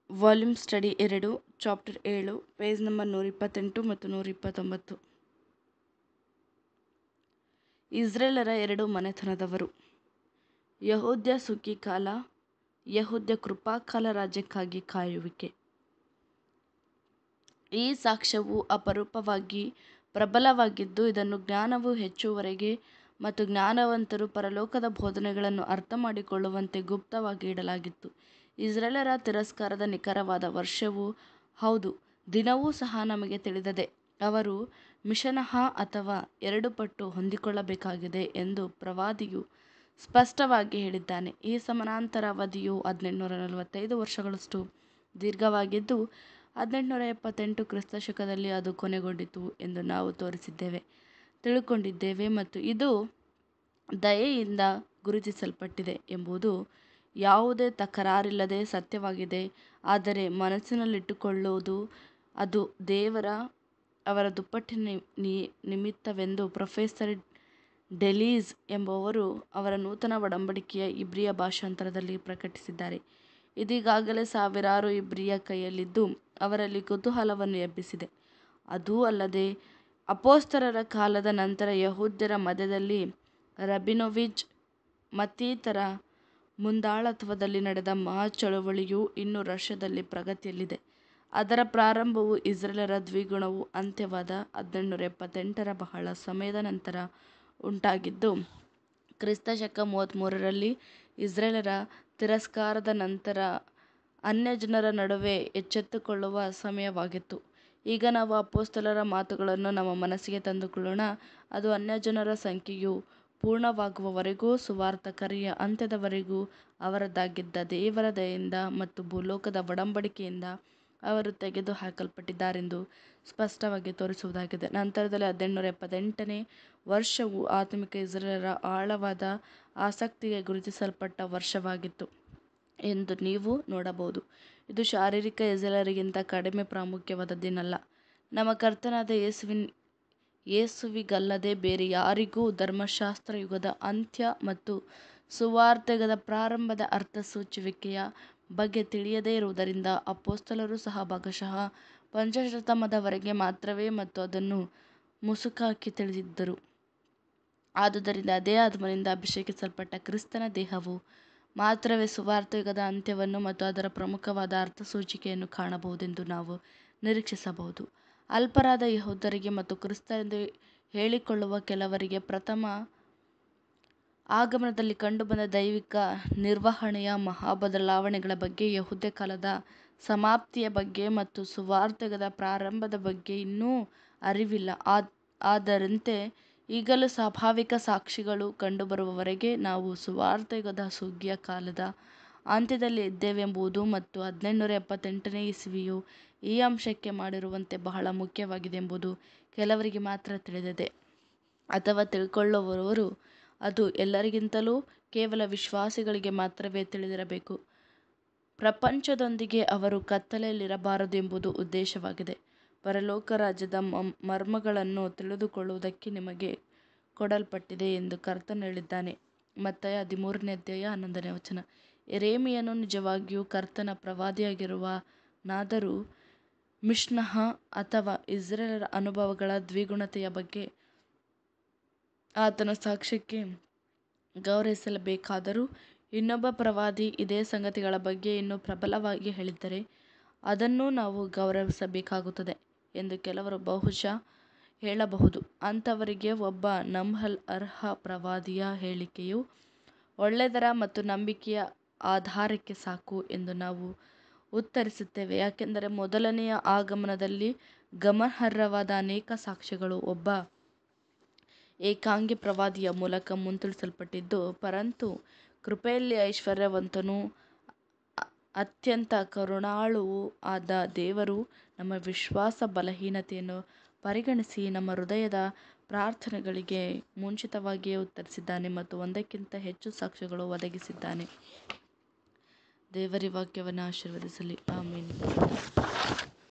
volume study ಎರಡು chapter ಏಳು page number ನೂರ ಇಪ್ಪತ್ತೆಂಟು ಮತ್ತು ನೂರ ಇಪ್ಪತ್ತೊಂಬತ್ತು ಇಸ್ರೇಲರ ಎರಡು ಮನೆತನದವರು ಯಹೂದ್ಯ ಸುಗ್ಗಿ ಕಾಲ ಯಹೂದ್ಯ ಕೃಪಾಕಾಲ ರಾಜ್ಯಕ್ಕಾಗಿ ಕಾಯುವಿಕೆ ಈ ಸಾಕ್ಷ್ಯವು ಅಪರೂಪವಾಗಿ ಪ್ರಬಲವಾಗಿದ್ದು ಇದನ್ನು ಜ್ಞಾನವು ಹೆಚ್ಚುವರೆಗೆ ಮತ್ತು ಜ್ಞಾನವಂತರು ಪರಲೋಕದ ಬೋಧನೆಗಳನ್ನು ಅರ್ಥಮಾಡಿಕೊಳ್ಳುವಂತೆ ಗುಪ್ತವಾಗಿ ಇಡಲಾಗಿತ್ತು ಇಸ್ರೇಲರ ತಿರಸ್ಕಾರದ ನಿಖರವಾದ ವರ್ಷವೂ ಹೌದು ದಿನವೂ ಸಹ ನಮಗೆ ತಿಳಿದಿದೆ ಅವರು ಮಿಷನಹ ಅಥವಾ ಎರಡು ಪಟ್ಟು ಹೊಂದಿಕೊಳ್ಳಬೇಕಾಗಿದೆ ಎಂದು ಪ್ರವಾದಿಯು ಸ್ಪಷ್ಟವಾಗಿ ಹೇಳಿದ್ದಾನೆ ಈ ಸಮಾನಾಂತರ ಅವಧಿಯು ಹದಿನೆಂಟುನೂರ ನಲವತ್ತೈದು ವರ್ಷಗಳಷ್ಟು ದೀರ್ಘವಾಗಿದ್ದು ಹದಿನೆಂಟುನೂರ ಎಪ್ಪತ್ತೆಂಟು ಕ್ರಿಸ್ತ ಶಕದಲ್ಲಿ ಅದು ಕೊನೆಗೊಂಡಿತು ಎಂದು ನಾವು ತೋರಿಸಿದ್ದೇವೆ ತಿಳುಕೊಂಡಿದ್ದೇವೆ ಮತ್ತು ಇದು ದಯೆಯಿಂದ ಗುರುತಿಸಲ್ಪಟ್ಟಿದೆ ಎಂಬುದು ಯಾವುದೇ ತಕರಾರಿಲ್ಲದೆ ಸತ್ಯವಾಗಿದೆ ಆದರೆ ಮನಸ್ಸಿನಲ್ಲಿಟ್ಟುಕೊಳ್ಳುವುದು ಅದು ದೇವರ ಅವರ ದುಪ್ಪಟ್ಟಿನ ನಿಮಿತ್ತವೆಂದು ಪ್ರೊಫೆಸರ್ ಡೆಲೀಸ್ ಎಂಬುವವರು ಅವರ ನೂತನ ಒಡಂಬಡಿಕೆಯ ಇಬ್ರಿಯ ಭಾಷಾಂತರದಲ್ಲಿ ಪ್ರಕಟಿಸಿದ್ದಾರೆ ಇದೀಗಾಗಲೇ ಸಾವಿರಾರು ಇಬ್ರಿಯ ಕೈಯಲ್ಲಿದ್ದು ಅವರಲ್ಲಿ ಕುತೂಹಲವನ್ನು ಎಬ್ಬಿಸಿದೆ ಅದೂ ಅಲ್ಲದೆ ಅಪೋಸ್ತಲರ ಕಾಲದ ನಂತರ ಯಹೂದ್ಯರ ಮಧ್ಯದಲ್ಲಿ ರಬಿನೋವಿಜ್ ಮತ್ತಿತರ ಮುಂದಾಳತ್ವದಲ್ಲಿ ನಡೆದ ಮಹಾ ಚಳುವಳಿಯು ಇನ್ನೂ ರಷ್ಯಾದಲ್ಲಿ ಪ್ರಗತಿಯಲ್ಲಿದೆ ಅದರ ಪ್ರಾರಂಭವು ಇಸ್ರೇಲರ ದ್ವಿಗುಣವು ಅಂತ್ಯವಾದ ಹದಿನೆಂಟುನೂರ ಎಪ್ಪತ್ತೆಂಟರ ಬಹಳ ಸಮಯದ ನಂತರ ಉಂಟಾಗಿದ್ದು ಕ್ರಿಸ್ತ ಶಕ ಮೂವತ್ತ್ಮೂರರಲ್ಲಿ ಇಸ್ರೇಲರ ತಿರಸ್ಕಾರದ ನಂತರ ಅನ್ಯಜನರ ನಡುವೆ ಎಚ್ಚೆತ್ತುಕೊಳ್ಳುವ ಸಮಯವಾಗಿತ್ತು ಈಗ ನಾವು ಅಪೋಸ್ತಲರ ಮಾತುಗಳನ್ನು ನಮ್ಮ ಮನಸ್ಸಿಗೆ ತಂದುಕೊಳ್ಳೋಣ ಅದು ಅನ್ಯಜನರ ಸಂಖ್ಯೆಯು ಪೂರ್ಣವಾಗುವವರೆಗೂ ಸುವಾರ್ಥ ಕರೆಯ ಅಂತ್ಯದವರೆಗೂ ಅವರದಾಗಿದ್ದ ದೇವರ ದಯೆಯಿಂದ ಮತ್ತು ಭೂಲೋಕದ ಒಡಂಬಡಿಕೆಯಿಂದ ಅವರು ತೆಗೆದು ಹಾಕಲ್ಪಟ್ಟಿದ್ದಾರೆಂದು ಸ್ಪಷ್ಟವಾಗಿ ತೋರಿಸುವುದಾಗಿದೆ ನಂತರದಲ್ಲಿ ಹದಿನೆಂಟುನೂರ ಎಪ್ಪತ್ತೆಂಟನೇ ವರ್ಷವು ಆತ್ಮಿಕ ಇಸ್ರೇಲರ ಆಳವಾದ ಆಸಕ್ತಿಗೆ ಗುರುತಿಸಲ್ಪಟ್ಟ ವರ್ಷವಾಗಿತ್ತು ಎಂದು ನೀವು ನೋಡಬಹುದು ಇದು ಶಾರೀರಿಕ ಇಸ್ರೇಲರಿಗಿಂತ ಕಡಿಮೆ ಪ್ರಾಮುಖ್ಯವಾದದ್ದೇನಲ್ಲ ನಮ್ಮ ಕರ್ತನಾದ ಯೇಸುವಿನ ಯೇಸುವಿಗಲ್ಲದೆ ಬೇರೆ ಯಾರಿಗೂ ಧರ್ಮಶಾಸ್ತ್ರ ಯುಗದ ಅಂತ್ಯ ಮತ್ತು ಸುವಾರ್ತೆಗದ ಪ್ರಾರಂಭದ ಅರ್ಥಸೂಚುವಿಕೆಯ ಬಗ್ಗೆ ತಿಳಿಯದೇ ಇರುವುದರಿಂದ ಅಪೋಸ್ತಲರು ಸಹ ಭಾಗಶಃ ಪಂಚಶತಮಾನದವರೆಗೆ ಮಾತ್ರವೇ ಮತ್ತು ಅದನ್ನು ಮುಸುಕಾಕಿ ತಿಳಿದಿದ್ದರು ಆದುದರಿಂದ ಅದೇ ಆತ್ಮನಿಂದ ಅಭಿಷೇಕಿಸಲ್ಪಟ್ಟ ಕ್ರಿಸ್ತನ ದೇಹವು ಮಾತ್ರವೇ ಸುವಾರ್ತೆಯುಗದ ಅಂತ್ಯವನ್ನು ಮತ್ತು ಅದರ ಪ್ರಮುಖವಾದ ಅರ್ಥಸೂಚಿಕೆಯನ್ನು ಕಾಣಬಹುದೆಂದು ನಾವು ನಿರೀಕ್ಷಿಸಬಹುದು ಅಲ್ಪರಾದ ಯಹೂದ್ಯರಿಗೆ ಮತ್ತು ಕ್ರಿಸ್ತರೆಂದು ಹೇಳಿಕೊಳ್ಳುವ ಕೆಲವರಿಗೆ ಪ್ರಥಮ ಆಗಮನದಲ್ಲಿ ಕಂಡುಬಂದ ದೈವಿಕ ನಿರ್ವಹಣೆಯ ಮಹಾ ಬದಲಾವಣೆಗಳ ಬಗ್ಗೆ ಯಹೂದ್ಯ ಕಾಲದ ಸಮಾಪ್ತಿಯ ಬಗ್ಗೆ ಮತ್ತು ಸುವಾರ್ತೆಗದ ಪ್ರಾರಂಭದ ಬಗ್ಗೆ ಇನ್ನೂ ಅರಿವಿಲ್ಲ ಅದರಂತೆ ಈಗಲೂ ಸ್ವಾಭಾವಿಕ ಸಾಕ್ಷಿಗಳು ಕಂಡುಬರುವವರೆಗೆ ನಾವು ಸುವಾರ್ತೆಯುಗದ ಸುಗ್ಗಿಯ ಕಾಲದ ಅಂತ್ಯದಲ್ಲಿ ಇದ್ದೇವೆಂಬುದು ಮತ್ತು ಹದಿನೆಂಟುನೂರ ಎಪ್ಪತ್ತೆಂಟನೇ ಇಸವಿಯು ಈ ಅಂಶಕ್ಕೆ ಮಾಡಿರುವಂತೆ ಬಹಳ ಮುಖ್ಯವಾಗಿದೆ ಎಂಬುದು ಕೆಲವರಿಗೆ ಮಾತ್ರ ತಿಳಿದಿದೆ ಅಥವಾ ತಿಳ್ಕೊಳ್ಳುವವರು ಅದು ಎಲ್ಲರಿಗಿಂತಲೂ ಕೇವಲ ವಿಶ್ವಾಸಿಗಳಿಗೆ ಮಾತ್ರವೇ ತಿಳಿದಿರಬೇಕು ಪ್ರಪಂಚದೊಂದಿಗೆ ಅವರು ಕತ್ತಲೆಯಲ್ಲಿರಬಾರದು ಎಂಬುದು ಉದ್ದೇಶವಾಗಿದೆ ಪರಲೋಕ ರಾಜ್ಯದ ಮರ್ಮಗಳನ್ನು ತಿಳಿದುಕೊಳ್ಳುವುದಕ್ಕೆ ನಿಮಗೆ ಕೊಡಲ್ಪಟ್ಟಿದೆ ಎಂದು ಕರ್ತನು ಹೇಳಿದ್ದಾನೆ ಮತ್ತಾಯ ಹದಿಮೂರನೇ ಅಧ್ಯಾಯ ಹನ್ನೊಂದನೇ ವಚನ ಎರೇಮಿಯನು ನಿಜವಾಗಿಯೂ ಕರ್ತನ ಪ್ರವಾದಿಯಾಗಿರುವನಾದರೂ ಮಿಷ್ನಹ ಅಥವಾ ಇಸ್ರೇಲರ ಅನುಭವಗಳ ದ್ವಿಗುಣತೆಯ ಬಗ್ಗೆ ಆತನ ಸಾಕ್ಷ್ಯಕ್ಕೆ ಗೌರವಿಸಲೇಬೇಕಾದರೂ ಇನ್ನೊಬ್ಬ ಪ್ರವಾದಿ ಇದೇ ಸಂಗತಿಗಳ ಬಗ್ಗೆ ಇನ್ನೂ ಪ್ರಬಲವಾಗಿ ಹೇಳಿದ್ದರೆ ಅದನ್ನೂ ನಾವು ಗೌರವಿಸಬೇಕಾಗುತ್ತದೆ ಎಂದು ಕೆಲವರು ಬಹುಶಃ ಹೇಳಬಹುದು ಅಂಥವರಿಗೆ ಒಬ್ಬ ನಂಬಲ್ ಅರ್ಹ ಪ್ರವಾದಿಯ ಹೇಳಿಕೆಯು ಒಳ್ಳೆಯದರ ಮತ್ತು ನಂಬಿಕೆಯ ಆಧಾರಕ್ಕೆ ಸಾಕು ಎಂದು ನಾವು ಉತ್ತರಿಸುತ್ತೇವೆ ಯಾಕೆಂದರೆ ಮೊದಲನೆಯ ಆಗಮನದಲ್ಲಿ ಗಮನಾರ್ಹವಾದ ಅನೇಕ ಸಾಕ್ಷ್ಯಗಳು ಒಬ್ಬ ಏಕಾಂಗಿ ಪ್ರವಾದಿಯ ಮೂಲಕ ಮುಂತಿಳಿಸಲ್ಪಟ್ಟಿದ್ದು ಪರಂತು ಕೃಪೆಯಲ್ಲಿ ಐಶ್ವರ್ಯವಂತನೂ ಅತ್ಯಂತ ಕರುಣಾಳುವೂ ಆದ ದೇವರು ನಮ್ಮ ವಿಶ್ವಾಸ ಬಲಹೀನತೆಯನ್ನು ಪರಿಗಣಿಸಿ ನಮ್ಮ ಹೃದಯದ ಪ್ರಾರ್ಥನೆಗಳಿಗೆ ಮುಂಚಿತವಾಗಿಯೇ ಉತ್ತರಿಸಿದ್ದಾನೆ ಮತ್ತು ಒಂದಕ್ಕಿಂತ ಹೆಚ್ಚು ಸಾಕ್ಷ್ಯಗಳು ಒದಗಿಸಿದ್ದಾನೆ ದೇವರ ವಾಕ್ಯವನ್ನು ಆಶೀರ್ವದಿಸಲಿ ಆಮೀನ್